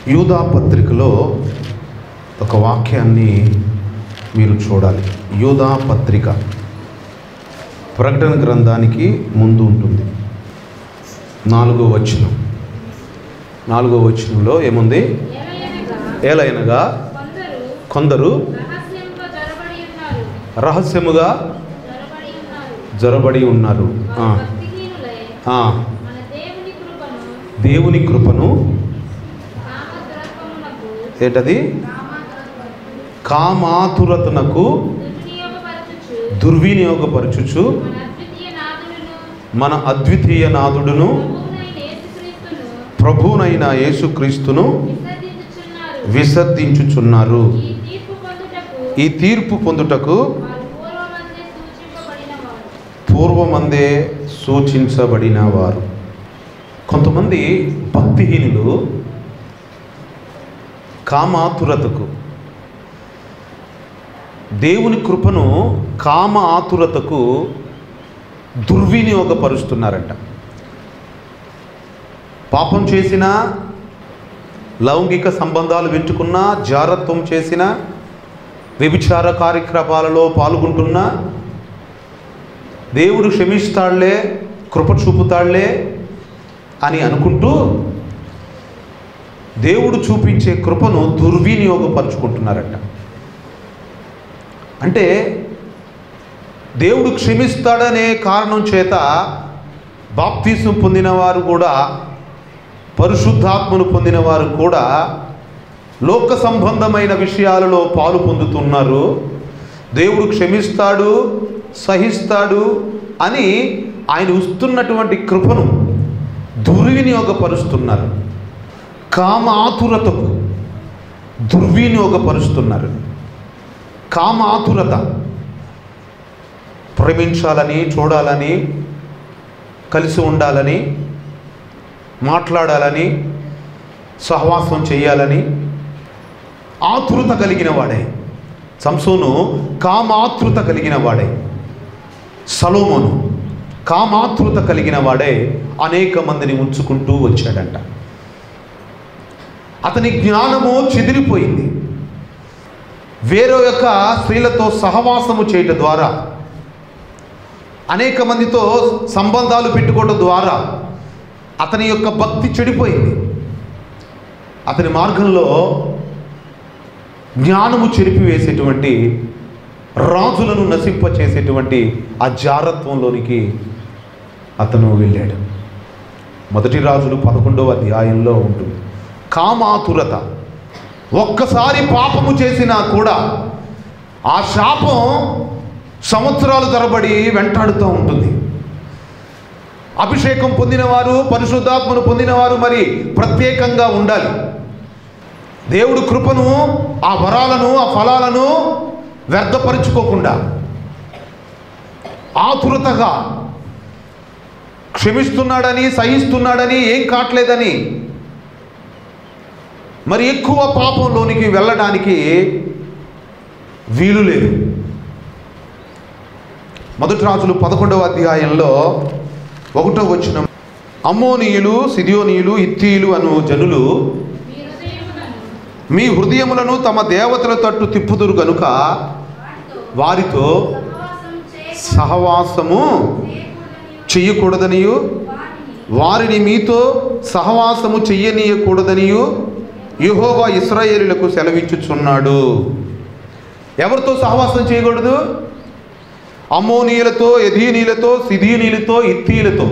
యూదా పత్రికలో ఒక వాక్యాన్ని మీరు చూడాలి యూదా పత్రిక ప్రకటన గ్రంథానికి ముందు ఉంటుంది నాలుగో వచనం నాలుగో వచనంలో ఏముంది ఏలయనగా ఏలైనగా కొందరు కొందరు రహస్యముగా జొరబడి ఉన్నారు రహస్యముగా జొరబడి ఉన్నారు జొరబడి ఉన్నారు ఆ, వారు భక్తిహీనులై ఆ, మన దేవుని కృపను దేవుని కృపను కామదురత్వమునకు ఏంటది కామాతురత్వమునకు కామాతురతనకు దుర్వినియోగపరచుచు దుర్వినియోగపరచుచు మన అద్వితీయ నాథుడును మన అద్వితీయ నాథుడును ప్రభువునైన యేసుక్రీస్తును ప్రభునైన యేసుక్రీస్తును విసర్జించుచున్నారు విసర్జించుచున్నారు ఈ తీర్పు పొందుటకు ఈ తీర్పు పొందుటకు వారు పూర్వమందే సూచింపబడినవారు పూర్వమందే సూచించబడిన వారు కొంతమంది భక్తిహీనులు కామాతురతకు దేవుని కృపను కామ ఆతురతకు దుర్వినియోగపరుస్తున్నారంట పాపం చేసిన లౌంగిక సంబంధాలు పెంచుకున్నా జారత్వం చేసిన వ్యభిచార కార్యక్రమాలలో పాల్గొంటున్నా దేవుడు క్షమిస్తాడులే కృప చూపుతాడులే అని అనుకుంటూ దేవుడు చూపించే కృపను దుర్వినియోగపరుచుకుంటున్నారట అంటే దేవుడు క్షమిస్తాడనే కారణం చేత బాప్తీసం పొందిన వారు కూడా పరిశుద్ధాత్మను పొందిన వారు కూడా లోక సంబంధమైన విషయాలలో పాలు పొందుతున్నారు దేవుడు క్షమిస్తాడు సహిస్తాడు అని ఆయన ఇస్తున్నటువంటి కృపను దుర్వినియోగపరుస్తున్నారు కామ ఆతురతకు దుర్వినియోగపరుస్తున్నారు కామ ఆతురత ప్రేమించాలని చూడాలని కలిసి ఉండాలని మాట్లాడాలని సహవాసం చేయాలని ఆతృత కలిగిన వాడే సంసోను కామాతృత కలిగిన వాడే సలోమోను కామాతృత కలిగిన వాడే అనేక మందిని ఉంచుకుంటూ వచ్చాడంట అతని జ్ఞానము చెదిరిపోయింది వేరే యొక్క స్త్రీలతో సహవాసము చేయటం ద్వారా అనేక మందితో సంబంధాలు పెట్టుకోవడం ద్వారా అతని యొక్క భక్తి చెడిపోయింది అతని మార్గంలో జ్ఞానము చెరిపివేసేటువంటి రాజులను నశింపచేసేటువంటి ఆ జారత్వంలోనికి అతను వెళ్ళాడు మొదటి రాజులు పదకొండవ అధ్యాయంలో ఉంటుంది కామాతురత ఒక్కసారి పాపము చేసినా కూడా ఆ శాపం సంవత్సరాలు తరబడి వెంటాడుతూ ఉంటుంది అభిషేకం పొందినవారు పరిశుద్ధాత్మను పొందినవారు మరి ప్రత్యేకంగా ఉండాలి దేవుడు కృపను ఆ వరాలను ఆ ఫలాలను వ్యర్థపరుచుకోకుండా ఆతురతగా క్షమిస్తున్నాడని సహిస్తున్నాడని ఏం కావట్లేదని మరి ఎక్కువ పాపంలోనికి వెళ్ళడానికి వీలు లేదు మొదటి రాజులు పదకొండవ అధ్యాయంలో ఒకటో వచ్చిన అమ్మోనీయులు సిదియోనీయులు ఇత్తీయులు అను జనులు మీ హృదయములను మీ హృదయములను తమ దేవతల తట్టు తిప్పుదురు గనుక వాటితో వారితో సహవాసం చేయకూడదు- సహవాసము చేయకూడదనియు చెయ్యకూడదనియు వారిని వారిని మీతో సహవాసము చెయ్యనీయకూడదనియు యెహోవా ఇస్రాయేలులకు సెలవిచ్చుచున్నాడు ఎవరితో సహవాసం చేయకూడదు అమ్మోనీయులతో ఎధీనీలతో సిధీనీలతో ఇత్తీలతో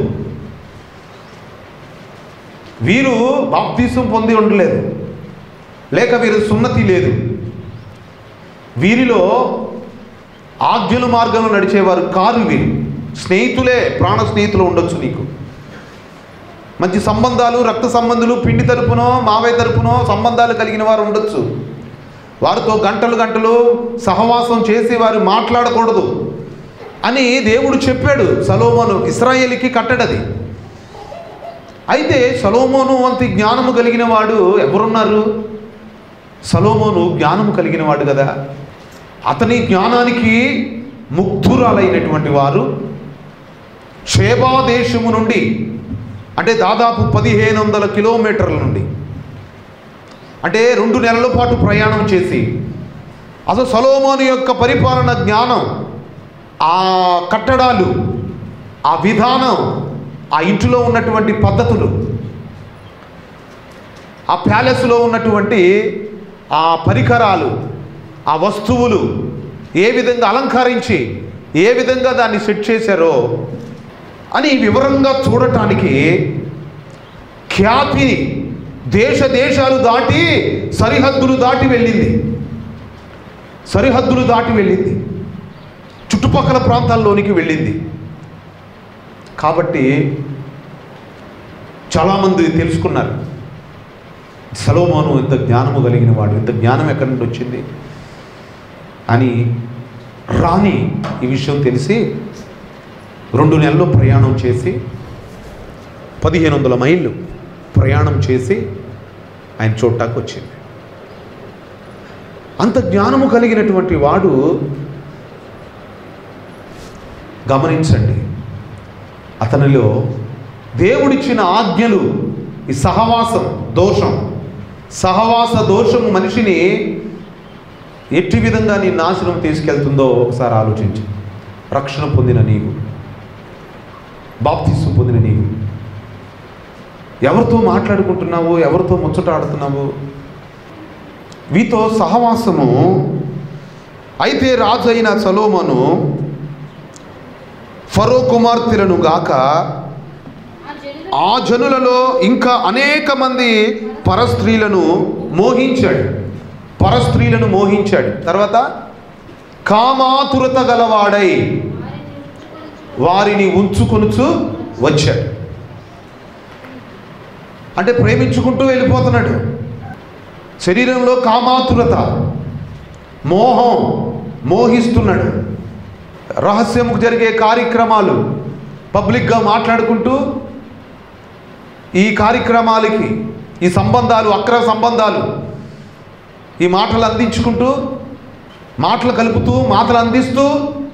వీరు బాప్తీసం పొంది ఉండలేదు లేక వీరు సున్నతి లేదు వీరిలో ఆజ్ఞల మార్గంలో నడిచేవారు కారు వీరు స్నేహితులే ప్రాణ స్నేహితులు ఉండొచ్చు నీకు మంచి సంబంధాలు రక్త సంబంధులు పిండి తరపునో మావయ్య తరపునో సంబంధాలు కలిగిన వారు ఉండొచ్చు వారితో గంటలు గంటలు సహవాసం చేసి వారు మాట్లాడకూడదు అని దేవుడు చెప్పాడు సలోమోను ఇస్రాయేలీకి కట్టడది అయితే సలోమోను వంటి జ్ఞానము కలిగిన వాడు ఎవరున్నారు సలోమోను జ్ఞానము కలిగిన వాడు కదా అతని జ్ఞానానికి ముగ్ధురాలైనటువంటి వారు షేబా దేశము నుండి అంటే దాదాపు పదిహేను వందల కిలోమీటర్ల నుండి అంటే రెండు నెలల పాటు ప్రయాణం చేసి అసలు సలోమోను యొక్క పరిపాలన జ్ఞానం ఆ కట్టడాలు ఆ విధానం ఆ ఇంటిలో ఉన్నటువంటి పద్ధతులు ఆ ప్యాలెస్లో ఉన్నటువంటి ఆ పరికరాలు ఆ వస్తువులు ఏ విధంగా అలంకరించి ఏ విధంగా దాన్ని సెట్ చేశారో అని వివరంగా చూడటానికి ఖ్యాతి దేశ దేశాలు దాటి సరిహద్దులు దాటి వెళ్ళింది సరిహద్దులు దాటి వెళ్ళింది చుట్టుపక్కల ప్రాంతాల్లోనికి వెళ్ళింది కాబట్టి చాలామంది తెలుసుకున్నారు సలోమాను ఎంత జ్ఞానము కలిగిన వాడు ఇంత జ్ఞానం ఎక్కడి నుండి వచ్చింది అని రాణి ఈ విషయం తెలిసి రెండు నెలలు ప్రయాణం చేసి పదిహేను వందల మైళ్ళు ప్రయాణం చేసి ఆయన చూడటానికి వచ్చింది అంత జ్ఞానము కలిగినటువంటి వాడు గమనించండి అతనిలో దేవుడిచ్చిన ఆజ్ఞలు ఈ సహవాసం దోషం సహవాస దోషం మనిషిని ఎట్టి విధంగా నీ నాశనం తీసుకెళ్తుందో ఒకసారి ఆలోచించు రక్షణ పొందిన నీవు బాప్తిస్సు పొందిన నీవు ఎవరితో మాట్లాడుకుంటున్నావు ఎవరితో ముచ్చటాడుతున్నావు వీతో సహవాసము అయితే రాజు అయిన సలోమను ఫరో కుమార్తెలను గాక ఆ జనులు ఆ జనులలో ఇంకా అనేక మంది పరస్త్రీలను మోహించాడు పరస్త్రీలను మోహించాడు తర్వాత కామాతురత గలవాడై వారిని ఉంచుకొనుచు వారిని ఉంచుకొనుచు వచ్చాడు అంటే ప్రేమించుకుంటూ వెళ్ళిపోతున్నాడు శరీరంలో కామాతురత మోహం మోహిస్తున్నాడు రహస్యముకు జరిగే కార్యక్రమాలు పబ్లిక్గా మాట్లాడుకుంటూ ఈ కార్యక్రమాలకి ఈ సంబంధాలు అక్ర సంబంధాలు ఈ మాటలు అందించుకుంటూ మాటలు కలుపుతూ మాటలు అందిస్తూ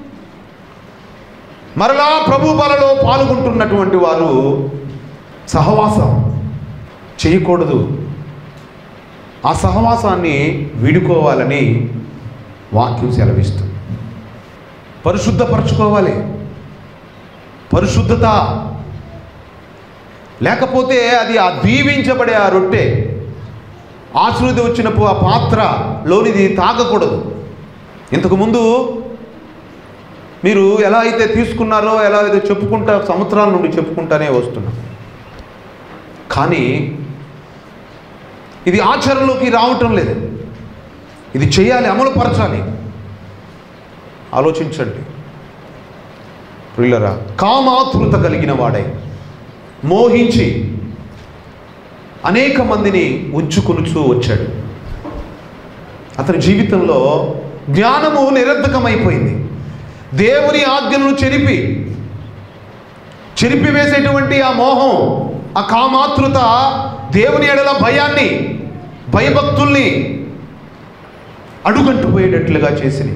మరలా ప్రభు బలలో పాల్గొంటున్నటువంటి వారు సహవాసం చేయకూడదు ఆ సహవాసాన్ని వీడుకోవాలని వాక్యం సెలవిస్తుంది పరిశుద్ధపరచుకోవాలి పరిశుద్ధత లేకపోతే అది ఆ దీవించబడే ఆ రొట్టె ఆశీర్వది వచ్చినప్పుడు ఆ పాత్రలోనిది తాగకూడదు ఇంతకుముందు మీరు ఎలా అయితే తీసుకున్నారో ఎలా అయితే చెప్పుకుంటా సంవత్సరాల నుండి చెప్పుకుంటానే వస్తున్నాం కానీ ఇది ఆచరణలోకి రావటం లేదు ఇది చేయాలి అమలుపరచాలి ఆలోచించండి ప్రియులరా కామాతురత కలిగిన వాడై మోహించి అనేక మందిని ఉంచుకొనుచూ వచ్చాడు అతని జీవితంలో జ్ఞానము నిరర్ధకమైపోయింది దేవుని ఆజ్ఞలను చెరిపి చెరిపివేసేటువంటి ఆ మోహం ఆ కామాతృత దేవుని ఎడల భయాన్ని భయభక్తుల్ని అడుగంటు పోయేటట్లుగా చేసింది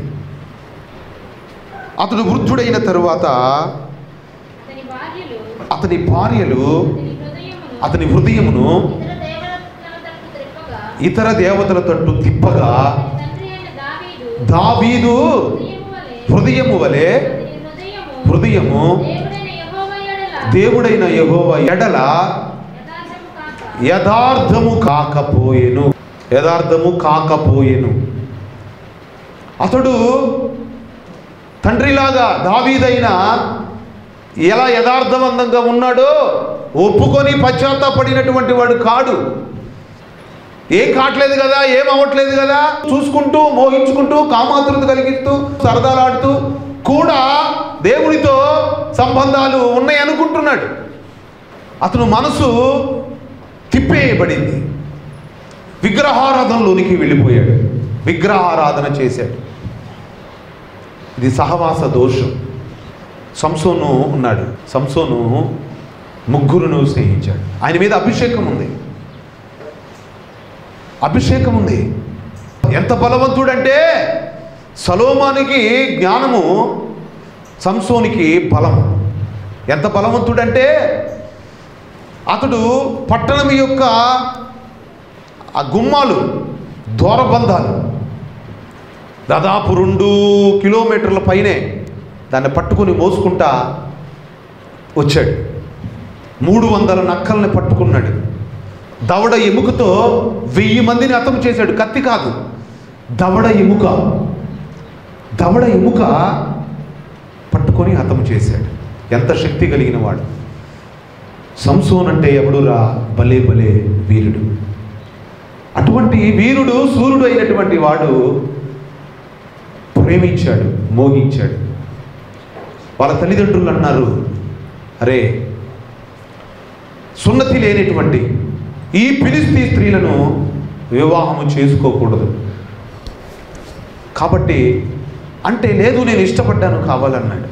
అతడు వృద్ధుడైన తరువాత అతని భార్యలు అతని భార్యలు అతని హృదయమును అతని హృదయమును ఇతర దేవతల తట్టు ఇతర త్రిప్పగా దేవతల తట్టు తిప్పగా తండ్రి అయిన దావీదు దావీదు హృదయము వలె హృదయము వలె అతని హృదయము హృదయము దేవుడైన యెహోవా ఎడల దేవుడైన యహోవ ఎడల యథార్థము కాక యథార్థము కాకపోయెను యథార్థము కాకపోయెను అతడు తండ్రిలాగా దావీదైన ఎలా యథార్థవంతంగా ఉన్నాడో ఒప్పుకొని పశ్చాత్తాపడినటువంటి వాడు కాడు ఏం కావట్లేదు కదా ఏం అవ్వట్లేదు కదా చూసుకుంటూ మోహించుకుంటూ కామాతురత కలిగిస్తూ సరదాలాడుతూ కూడా దేవునితో సంబంధాలు ఉన్నాయి అనుకుంటున్నాడు అతను మనసు తిప్పేయబడింది విగ్రహారాధనలోనికి వెళ్ళిపోయాడు విగ్రహారాధన చేశాడు ఇది సహవాస దోషం సంసోను ఉన్నాడు సంసోను ముగ్గురును స్నేహించాడు ఆయన మీద అభిషేకం ఉంది అభిషేకం ఉంది ఎంత బలవంతుడంటే సలోమానికి జ్ఞానము సంసోనికి బలము ఎంత బలవంతుడంటే అతడు పట్టణం యొక్క ఆ గుమ్మాలు దూరబంధాలు దాదాపు రెండు కిలోమీటర్ల పైనే దాన్ని పట్టుకుని మోసుకుంటా వచ్చాడు మూడు వందల నక్కల్ని పట్టుకున్నాడు దవడ ఎముకతో వెయ్యి మందిని అతము చేశాడు కత్తి కాదు దవడ ఎముక దవడ ఎముక పట్టుకొని హతము చేశాడు ఎంత శక్తి కలిగిన వాడు సంసోన్ అంటే ఎవడురా భలే భలే వీరుడు అటువంటి వీరుడు సూర్యుడు అయినటువంటి వాడు ప్రేమించాడు మోగించాడు వాళ్ళ తల్లిదండ్రులు అన్నారు అరే సున్నతి లేనటువంటి ఈ పిలిస్తీ స్త్రీలను వివాహము చేసుకోకూడదు కాబట్టి అంటే లేదు నేను ఇష్టపడ్డాను కావాలన్నాడు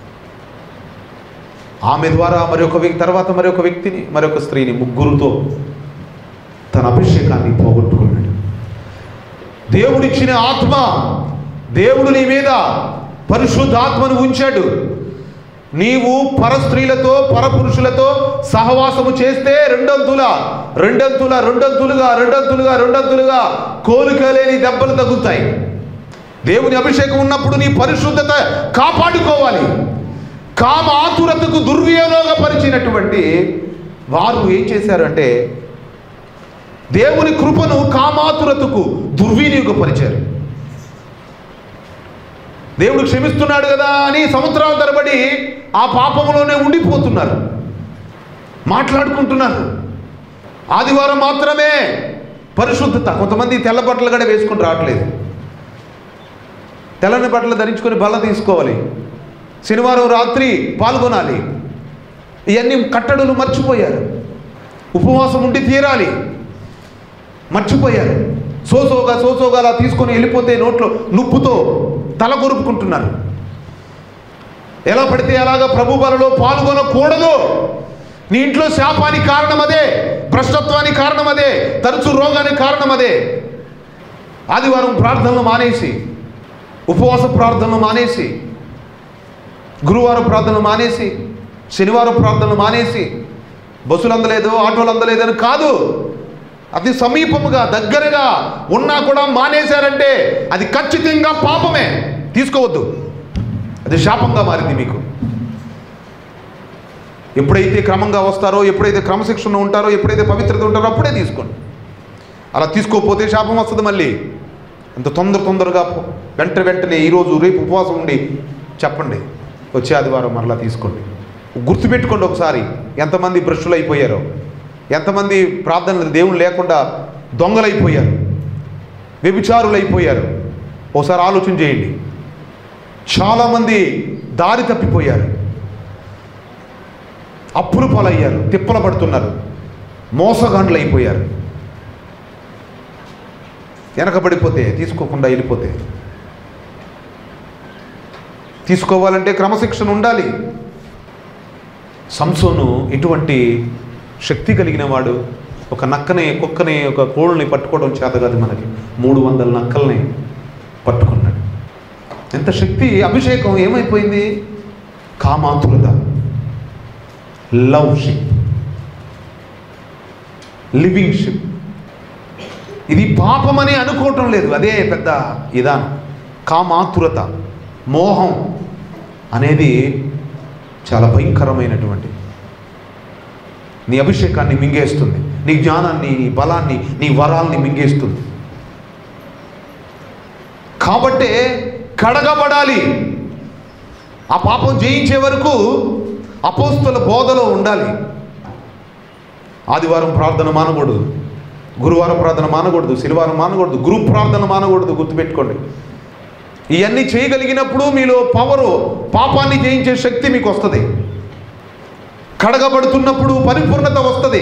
ఆమె ద్వారా మరొక వ్యక్తి తర్వాత మరొక వ్యక్తిని మరొక స్త్రీని ముగ్గురుతో తన అభిషేకాన్ని పోగొట్టుకున్నాడు దేవుడిచ్చిన ఆత్మ దేవుడు నీ మీద పరిశుద్ధాత్మను ఉంచాడు నీవు పరస్త్రీలతో పరపురుషులతో సహవాసము చేస్తే రెండంతుల రెండంతుల రెండంతులుగా రెండంతులుగా రెండంతులుగా కోలుకలేని దెబ్బలు తగులుతాయి దేవుని అభిషేకం ఉన్నప్పుడు నీ పరిశుద్ధత కాపాడుకోవాలి కామ ఆతురతకు దుర్వినియోగపరిచినటువంటి వారు ఏం చేశారంటే దేవుని కృపను కామాతురతకు దుర్వినియోగపరిచారు దేవుడు క్షమిస్తున్నాడు కదా అని సంవత్సరాల తరబడి ఆ పాపంలోనే ఉండిపోతున్నారు మాట్లాడుకుంటున్నారు ఆదివారం మాత్రమే పరిశుద్ధత కొంతమంది తెల్ల బట్టలు కూడా వేసుకుని రావట్లేదు తెల్లని బట్టలు ధరించుకొని బల్ల తీసుకోవాలి శనివారం రాత్రి పాల్గొనాలి ఇవన్నీ కట్టడులు మర్చిపోయారు ఉపవాసం ఉండి తీరాలి మర్చిపోయారు సోసోగా సోసోగా అలా తీసుకొని వెళ్ళిపోతే నోట్లో నుప్పుతో తల కొరుపుకుంటున్నారు ఎలా పడితే అలాగా ప్రభు బలలో పాల్గొనకూడదు నీ ఇంట్లో శాపానికి కారణం అదే భ్రష్టత్వానికి కారణం అదే తరచు రోగానికి కారణం అదే ఆదివారం ప్రార్థనలు మానేసి ఉపవాస ప్రార్థనలు మానేసి గురువారం ప్రార్థనలు మానేసి శనివారం ప్రార్థనలు మానేసి బస్సులు అందలేదు ఆటోలు అందలేదని కాదు అతి సమీపముగా దగ్గరగా ఉన్నా కూడా మానేశారంటే అది ఖచ్చితంగా పాపమే తీసుకోవద్దు అది శాపంగా మారింది మీకు ఎప్పుడైతే క్రమంగా వస్తారో ఎప్పుడైతే క్రమశిక్షణ ఉంటారో ఎప్పుడైతే పవిత్రత ఉంటారో అప్పుడే తీసుకోండి అలా తీసుకోకపోతే శాపం వస్తుంది మళ్ళీ అంత తొందర తొందరగా పో- వెంట వెంటనే ఈరోజు రేపు ఉపవాసం ఉండి చెప్పండి వచ్చే ఆదివారం మరలా తీసుకోండి గుర్తుపెట్టుకోండి ఒకసారి ఎంతమంది భ్రష్టులు అయిపోయారో ఎంతమంది ప్రార్థనలు దేవుడు లేకుండా దొంగలైపోయారు వ్యభిచారులైపోయారు ఒకసారి ఆలోచన చేయండి చాలామంది దారి తప్పిపోయారు అప్పులు పాలయ్యారు తిప్పల పడుతున్నారు మోసగాండ్లు అయిపోయారు వెనకబడిపోతే తీసుకోకుండా వెళ్ళిపోతే తీసుకోవాలంటే క్రమశిక్షణ ఉండాలి సంసోను ఇటువంటి శక్తి కలిగిన వాడు ఒక నక్కని కుక్కని ఒక కోళ్ళని పట్టుకోవడం చేత కాదు మనకి మూడు వందల నక్కల్ని పట్టుకున్నాడు ఎంత శక్తి అభిషేకం ఏమైపోయింది కామాతురత లవ్ షిప్ లివింగ్ షిప్ ఇది పాపమని అనుకోవటం లేదు అదే పెద్ద విధానం కామాతురత మోహం అనేది చాలా భయంకరమైనటువంటి నీ అభిషేకాన్ని మింగేస్తుంది నీ జ్ఞానాన్ని నీ బలాన్ని నీ వరాల్ని మింగేస్తుంది కాబట్టే కడగబడాలి ఆ పాపం జయించే వరకు అపోస్తుల బోధలో ఉండాలి ఆదివారం ప్రార్థన మానకూడదు గురువారం ప్రార్థన మానకూడదు శనివారం మానకూడదు గురు ప్రార్థన మానకూడదు గుర్తుపెట్టుకోండి ఇవన్నీ చేయగలిగినప్పుడు మీలో పవరు పాపాన్ని జయించే శక్తి మీకు వస్తుంది కడగబడుతున్నప్పుడు పరిపూర్ణత వస్తుంది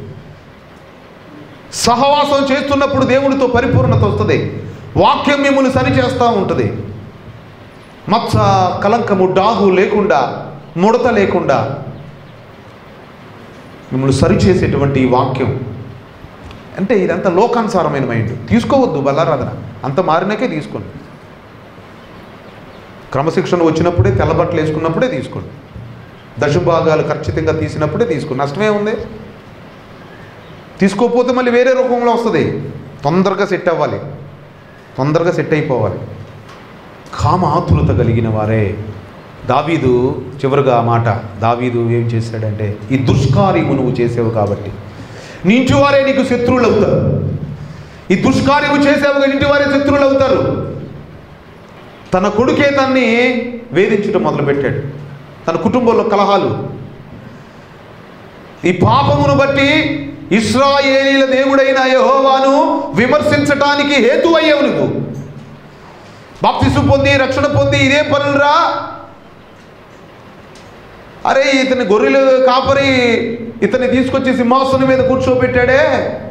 సహవాసం చేస్తున్నప్పుడు దేవుడితో పరిపూర్ణత వస్తుంది వాక్యం మిమ్మల్ని సరిచేస్తూ ఉంటుంది మత్స కలంకము డాగు లేకుండా ముడత లేకుండా మిమ్మల్ని సరిచేసేటువంటి ఈ వాక్యం అంటే ఇదంతా లోకానుసారమైన మైండ్ తీసుకోవద్దు బలారాధన అంత మారినాకే తీసుకోండి క్రమశిక్షణ వచ్చినప్పుడే తెల్లబట్టలు వేసుకున్నప్పుడే తీసుకోండి దశభాగాలు ఖచ్చితంగా తీసినప్పుడే తీసుకోండి నష్టమే ఉంది తీసుకోకపోతే మళ్ళీ వేరే రూపంలో వస్తుంది తొందరగా సెట్ అవ్వాలి తొందరగా సెట్ అయిపోవాలి కామ ఆతురత కలిగిన వారే దావీదు చివరిగా ఆ మాట దావీదు ఏం చేశాడంటే ఈ దుష్కార్యము నువ్వు చేసావు కాబట్టి నీ ఇంటి వారే నీకు శత్రువులు అవుతారు ఈ దుష్కార్యము చేసావు ఇంటి వారే శత్రువులు అవుతారు తన కొడుకే తన్ని వేధించడం మొదలుపెట్టాడు తన కుటుంబంలో కలహాలు ఈ పాపమును బట్టి ఇస్రాయేలీల దేవుడైన యెహోవాను విమర్శించటానికి హేతు అయ్యావు నువ్వు బాప్తిసు పొంది రక్షణ పొంది ఇదే పనులురా అరే ఇతని గొర్రెలు కాపరి ఇతన్ని తీసుకొచ్చి సింహాసనం మీద కూర్చోబెట్టాడే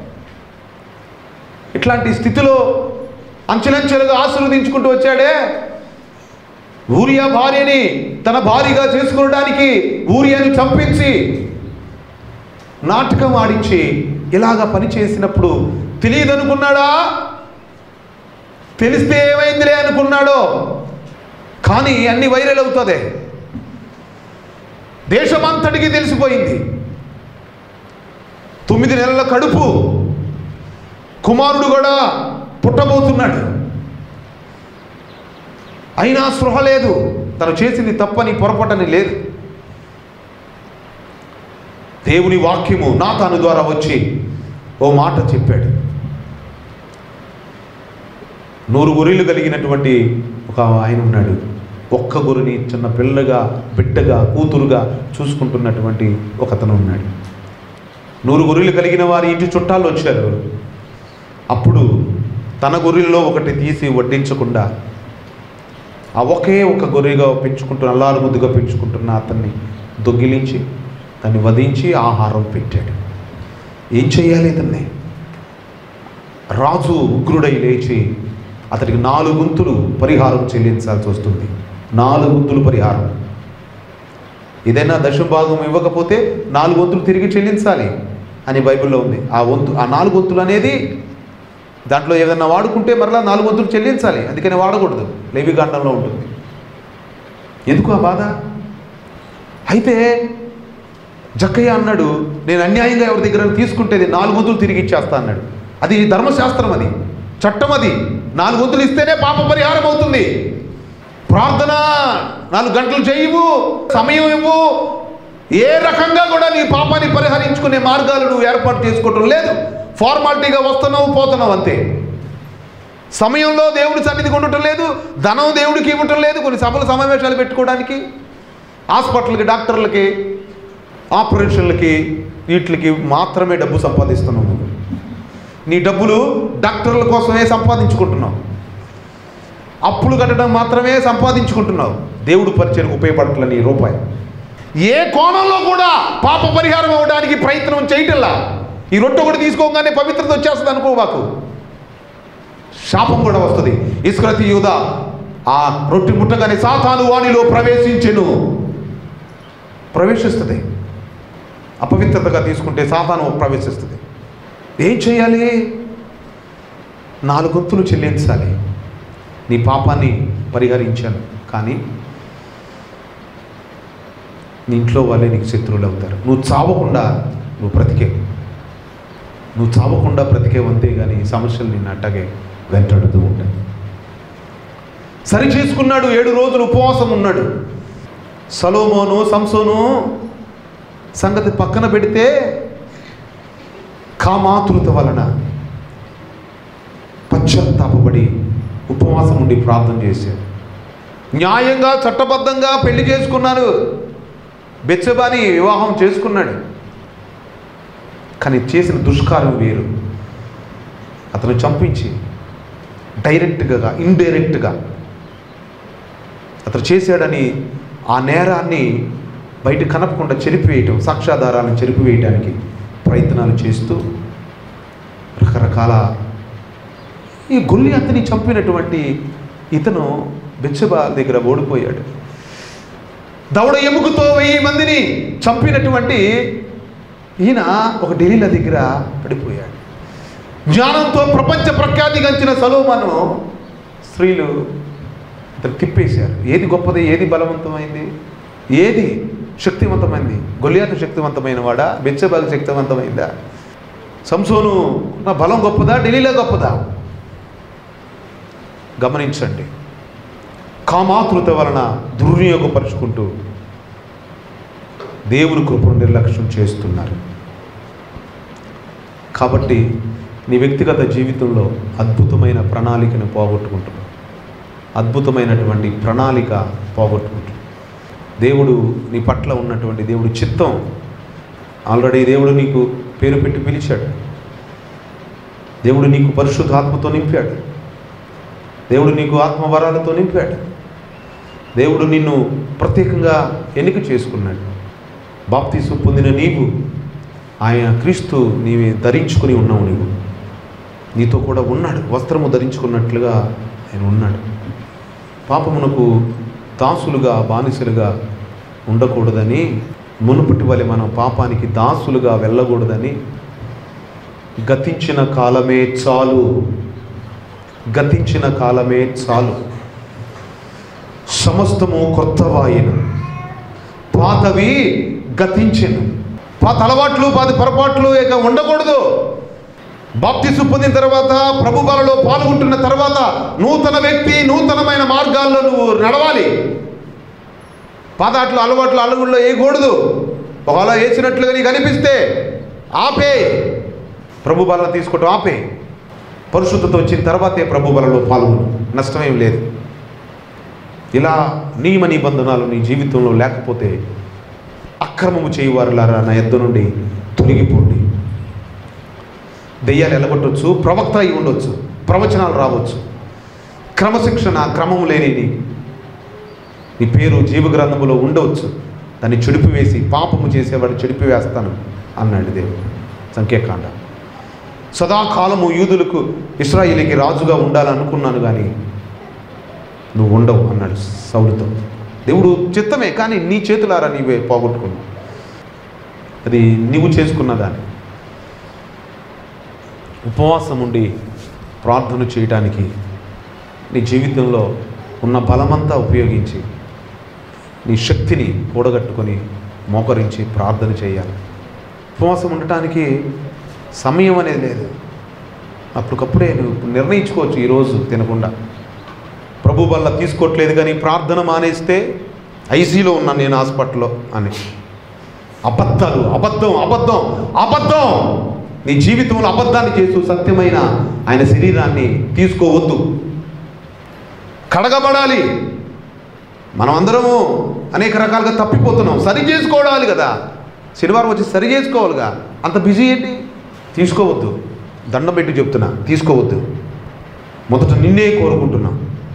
ఇట్లాంటి స్థితిలో అంచెలంచెలుగా ఆశీర్వదించుకుంటూ వచ్చాడే ఊరియా భార్యని తన భార్యగా చేసుకోవడానికి ఊరియాని చంపించి నాటకం ఆడించి ఇలాగ పని చేసినప్పుడు తెలియదు అనుకున్నాడా తెలిస్తే ఏమైందిలే అనుకున్నాడో కానీ అన్ని వైరల్ అవుతుంది దేశమంతటికి తెలిసిపోయింది తొమ్మిది నెలల కడుపు కుమారుడు కూడా పుట్టబోతున్నాడు అయినా స్పృహ లేదు తను చేసింది తప్పని పొరపాటని లేదు దేవుని వాక్యము నాతాను ద్వారా వచ్చి ఓ మాట చెప్పాడు నూరు గొర్రెలు కలిగినటువంటి ఒక ఆయన ఉన్నాడు ఒక్క గొర్రెని చిన్న పిల్లగా బిడ్డగా కూతురుగా చూసుకుంటున్నటువంటి ఒకతను ఉన్నాడు నూరు గొర్రెలు కలిగిన వారి ఇంటి చుట్టాలు వచ్చారు అప్పుడు తన గొర్రెల్లో ఒకటి తీసి వడ్డించకుండా ఆ ఒకే ఒక గొర్రెగా పెంచుకుంటున్న అల్లారు ముద్దుగా పెంచుకుంటున్న అతన్ని దొంగిలించి దాన్ని వధించి ఆహారం పెట్టాడు ఏం చేయాలి ఇతన్ని రాజు ఉగ్రుడై లేచి అతడికి నాలుగు గుంతులు పరిహారం చెల్లించాల్సి వస్తుంది నాలుగు గుంతులు పరిహారం ఏదైనా దశమ భాగం ఇవ్వకపోతే నాలుగు వంతులు తిరిగి చెల్లించాలి అని బైబిల్లో ఉంది ఆ వంతు ఆ నాలుగు వంతులు అనేది దాంట్లో ఏదైనా వాడుకుంటే మరలా నాలుగు వంతులు చెల్లించాలి అందుకని వాడకూడదు లేవికాండంలో ఉంటుంది ఎందుకు ఆ బాధ అయితే జక్కయ్య అన్నాడు నేను అన్యాయంగా ఎవరి దగ్గర తీసుకుంటే ఇది నాలుగు వంతులు తిరిగి ఇచ్చేస్తా అన్నాడు అది ధర్మశాస్త్రం అది చట్టం అది నాలుగు వంతులు ఇస్తేనే పాప పరిహారం అవుతుంది ప్రార్థన నాలుగు గంటలు చేయవు సమయం ఇవ్వు ఏ రకంగా కూడా నీ పాపాన్ని పరిహరించుకునే మార్గాలు నువ్వు ఏర్పాటు చేసుకోవటం లేదు ఫార్మాలిటీగా వస్తున్నావు పోతున్నావు అంతే సమయంలో దేవుడి సన్నిధికి ఉండటం లేదు ధనం దేవుడికి ఇవ్వటం లేదు కొన్ని సభలు సమావేశాలు పెట్టుకోవడానికి హాస్పిటల్కి డాక్టర్లకి ఆపరేషన్లకి వీటికి మాత్రమే డబ్బు సంపాదిస్తున్నావు నువ్వు నీ డబ్బులు డాక్టర్ల కోసమే సంపాదించుకుంటున్నావు అప్పులు కట్టడం మాత్రమే సంపాదించుకుంటున్నావు దేవుడు పరిచయకు ఉపయోగపడట్ల నీ రూపాయి ఏ కోణంలో కూడా పాప పరిహారం అవ్వడానికి ప్రయత్నం చేయటల్లా ఈ రొట్టె ఒకటి తీసుకోగానే పవిత్రత వచ్చేస్తుంది అనుకో మాకు శాపం కూడా వస్తుంది ఇస్క్రతి యూద ఆ రొట్టె ముట్టగానే సాతాను వాణిలో ప్రవేశించెను ప్రవేశిస్తుంది అపవిత్రతగా తీసుకుంటే సాతాను ప్రవేశిస్తుంది ఏం చేయాలి నాలుగొంతులు చెల్లించాలి నీ పాపాన్ని పరిహరించాను కానీ నీ ఇంట్లో వాళ్ళే నీకు శత్రువులు అవుతారు నువ్వు చావకుండా నువ్వు బ్రతికే నువ్వు చావకుండా బ్రతికే అంతే కానీ ఈ సమస్యలు నిన్ను అట్టగే వెంటాడుతూ ఉంటాయి సరి చేసుకున్నాడు ఏడు రోజులు ఉపవాసం ఉన్నాడు సలోమోను సంసోను సంగతి పక్కన పెడితే కామాతురత వలన పశ్చాత్తాపడి ఉపవాసం ఉండి ప్రార్థన చేశాడు న్యాయంగా చట్టబద్ధంగా పెళ్లి చేసుకున్నాడు బెచ్చబాని వివాహం చేసుకున్నాడు కానీ చేసిన దుష్కారం వేరు అతను చంపించి డైరెక్ట్గా ఇండైరెక్ట్గా అతను చేశాడని ఆ నేరాన్ని బయట కనపకుండా చెరిపివేయటం సాక్ష్యాధారాలను చెరిపివేయడానికి ప్రయత్నాలు చేస్తూ రకరకాల ఈ గొల్లి అతని చంపినటువంటి ఇతను బెచ్చబా దగ్గర ఓడిపోయాడు దవడ ఎముకతో వెయ్యి మందిని చంపినటువంటి ఈయన ఒక ఢిల్లీల దగ్గర పడిపోయాడు జ్ఞానంతో ప్రపంచ ప్రఖ్యాతిగంచిన సలోమను స్త్రీలు ఇతను తిప్పేశారు ఏది గొప్పది ఏది బలవంతమైంది ఏది శక్తివంతమైంది గొలియాతు శక్తివంతమైన వాడా బెచ్చబాగు శక్తివంతమైందా సంసోను నా బలం గొప్పదా ఢిల్లీలో గొప్పదా గమనించండి కామాతృత వలన దుర్వినియోగపరుచుకుంటూ దేవుని కృపను నిర్లక్ష్యం చేస్తున్నారు కాబట్టి నీ వ్యక్తిగత జీవితంలో అద్భుతమైన ప్రణాళికను పోగొట్టుకుంటున్నావు అద్భుతమైనటువంటి ప్రణాళిక పోగొట్టుకుంటున్నావు దేవుడు నీ పట్ల ఉన్నటువంటి దేవుడు చిత్తం ఆల్రెడీ దేవుడు నీకు పేరు పెట్టి పిలిచాడు దేవుడు నీకు పరిశుద్ధాత్మతో నింపాడు దేవుడు నీకు ఆత్మవరాలతో నింపాడు దేవుడు నిన్ను ప్రత్యేకంగా ఎన్నిక చేసుకున్నాడు బాప్తీసు పొందిన నీవు ఆయన క్రీస్తు నీవి ధరించుకుని ఉన్నావు నీవు నీతో కూడా ఉన్నాడు వస్త్రము ధరించుకున్నట్లుగా ఆయన ఉన్నాడు పాపమునకు దాసులుగా బానిసలుగా ఉండకూడదని మునుపటి వలె మనం పాపానికి దాసులుగా వెళ్ళకూడదని గతించిన కాలమే చాలు గతించిన కాలమే చాలు సమస్తము కొత్తవాయను పాతవి గతించెను పాత అలవాట్లు పాత పొరపాట్లు ఇక ఉండకూడదు బాప్తిసు పొందిన తర్వాత ప్రభు బలలో పాల్గొంటున్న తర్వాత నూతన వ్యక్తి నూతనమైన మార్గాల్లో నువ్వు నడవాలి పాతాట్లు అలవాట్లు అలుగుల్లో వేయకూడదు ఒకవేళ వేసినట్లుగా నీకు అనిపిస్తే ఆపే ప్రభు బలం తీసుకోవటం ఆపే పరిశుద్ధత వచ్చిన తర్వాతే ప్రభు బలలో పాల్గొను నష్టమేం లేదు ఇలా నియమ నిబంధనలు నీ జీవితంలో లేకపోతే అక్రమము చేయవారులారా నా ఎద్దు నుండి తొలగిపోండి దెయ్యాలు ఎలగొట్టవచ్చు ప్రవక్త అయి ఉండొచ్చు ప్రవచనాలు రావచ్చు క్రమశిక్షణ క్రమం లేని నీ- నీ పేరు జీవగ్రంథములో ఉండవచ్చు దాన్ని చెడిపివేసి పాపము చేసేవాడు చెడిపివేస్తాను అన్నాడు దేవుడు సంఖ్యాకాండ సదాకాలము యూదులకు ఇస్రాయిలీకి రాజుగా ఉండాలనుకున్నాను కానీ నువ్వు ఉండవు అన్నాడు సౌలుతో దేవుడు చిత్తమే కానీ నీ చేతులారా నీవే పోగొట్టుకున్నావు అది నీవు చేసుకున్న దాన్ని ఉపవాసం ఉండి ప్రార్థన చేయటానికి నీ జీవితంలో ఉన్న బలమంతా ఉపయోగించి నీ శక్తిని కూడగట్టుకొని మోకరించి ప్రార్థన చేయాలి ఉపవాసం ఉండటానికి సమయం అనేది లేదు అప్పటికప్పుడే నువ్వు నిర్ణయించుకోవచ్చు ఈరోజు తినకుండా ప్రభు వల్ల తీసుకోవట్లేదు కానీ ప్రార్థన మానేస్తే ఐసీలో ఉన్నాను నేను హాస్పిటల్లో అని అబద్ధాలు అబద్ధం అబద్ధం అబద్ధం నీ జీవితంలో అబద్ధాన్ని చేస్తూ సత్యమైన ఆయన శరీరాన్ని తీసుకోవద్దు కడగబడాలి మనం అందరము అనేక రకాలుగా తప్పిపోతున్నాం సరి చేసుకోవాలి కదా శనివారం వచ్చి సరి చేసుకోవాలిగా అంత బిజీ ఏంటి తీసుకోవద్దు దండం పెట్టి చెప్తున్నా తీసుకోవద్దు మొదట నిన్నే కోరుకుంటున్నా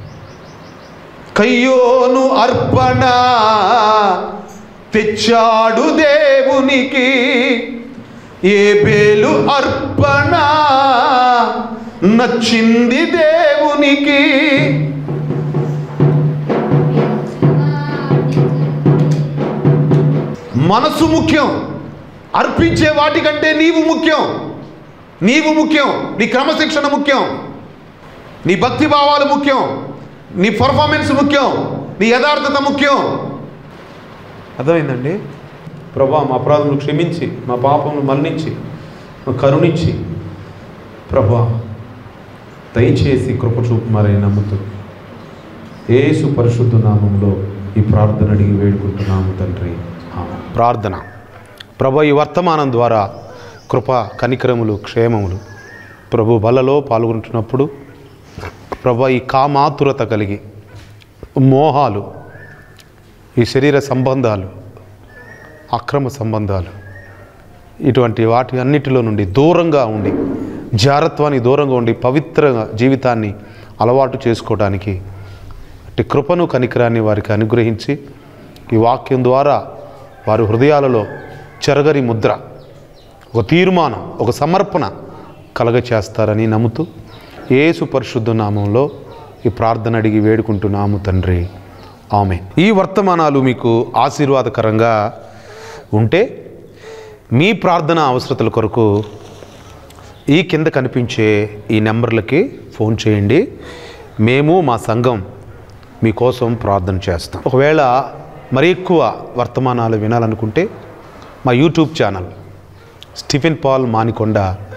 కయ్యోను అర్పణ తెచ్చాడు దేవునికి ఏ బేలు అర్పణ నచ్చింది దేవునికి మనసు ముఖ్యం అర్పించే వాటికంటే నీవు ముఖ్యం నీవు ముఖ్యం నీ క్రమశిక్షణ ముఖ్యం నీ భక్తి భావాలు ముఖ్యం నీ పర్ఫార్మెన్స్ ముఖ్యం నీ యథార్థత ముఖ్యం అర్థమైందండి ప్రభా మా అపరాధములు క్షమించి మా పాపములు మన్నించి మా కరుణించి ప్రభా దయచేసి కృప చూపుమారని నమ్ముతూ ఏసు పరిశుద్ధ నామంలో ఈ ప్రార్థన అడిగి వేడుకుంటున్నాము తండ్రి ఆమేన్. ప్రార్థన ప్రభు ఈ వర్తమానం ద్వారా కృప కనికరములు క్షేమములు ప్రభు బలలో పాల్గొంటున్నప్పుడు ప్రభు ఈ కామాతురత కలిగి మోహాలు ఈ శరీర సంబంధాలు అక్రమ సంబంధాలు ఇటువంటి వాటి అన్నిటిలో నుండి దూరంగా ఉండి జారత్వానికి దూరంగా ఉండి పవిత్ర జీవితాన్ని అలవాటు చేసుకోవడానికి అట్టి కృపను కనికరాన్ని వారికి అనుగ్రహించి ఈ వాక్యం ద్వారా వారి హృదయాలలో చెరగని ముద్ర ఒక తీర్మానం ఒక సమర్పణ కలగచేస్తారని నమ్ముతూ యేసు పరిశుద్ధ నామంలో ఈ ప్రార్థన అడిగి వేడుకుంటున్నాము తండ్రి ఆమె ఈ వర్తమానాలు మీకు ఆశీర్వాదకరంగా ఉంటే మీ ప్రార్థన అవసరతల కొరకు ఈ కింద కనిపించే ఈ నెంబర్లకి ఫోన్ చేయండి మేము మా సంఘం మీకోసం ప్రార్థన చేస్తాం ఒకవేళ మరి ఎక్కువ వర్తమానాలు వినాలనుకుంటే మా YouTube channel Stephen Paul Manikonda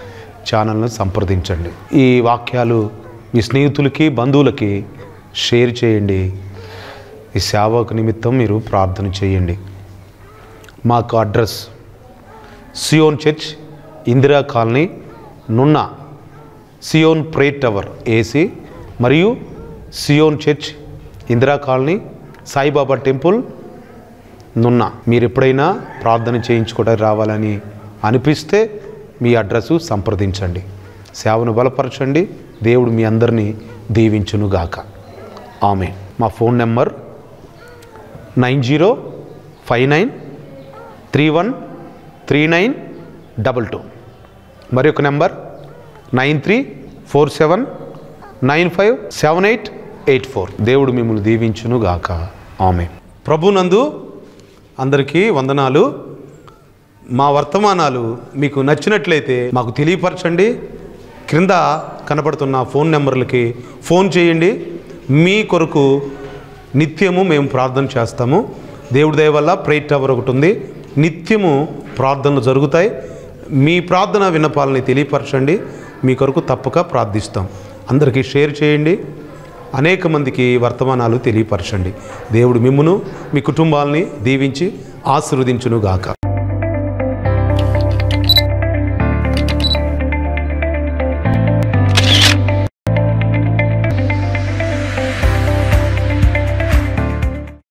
ఛానల్ను సంప్రదించండి ఈ వాక్యాలు మీ స్నేహితులకి బంధువులకి షేర్ చేయండి ఈ సేవకు నిమిత్తం మీరు ప్రార్థన చేయండి మాకు address Zion church Indira colony Nunna Zion pray tower AC మరియు Zion church Indira colony Saibaba temple Nunna మీరు ఎప్పుడైనా ప్రార్థన చేయించుకోవడానికి రావాలని అనిపిస్తే మీ అడ్రస్ సంప్రదించండి సేవను బలపరచండి దేవుడు మీ అందరినీ దీవించునుగాక ఆమె మా phone number nine zero five nine three one three nine double two మరి ఒక number nine three four seven nine five seven eight eight four దేవుడు మిమ్మల్ని దీవించును గాక ఆమె ప్రభునందు అందరికీ వందనాలు మా వర్తమానాలు మీకు నచ్చినట్లయితే మాకు తెలియపరచండి క్రింద కనపడుతున్న ఫోన్ నెంబర్లకి ఫోన్ చేయండి మీ కొరకు నిత్యము మేము ప్రార్థన చేస్తాము దేవుడి దయ వల్ల ప్రేట్ టవర్ ఒకటి ఉంది నిత్యము ప్రార్థనలు జరుగుతాయి మీ ప్రార్థన విన్నపాలని తెలియపరచండి మీ కొరకు తప్పక ప్రార్థిస్తాం అందరికీ షేర్ చేయండి అనేక మందికి వర్తమానాలు తెలియపరచండి దేవుడు మిమ్మును మీ కుటుంబాలని దీవించి ఆశీర్వదించును గాక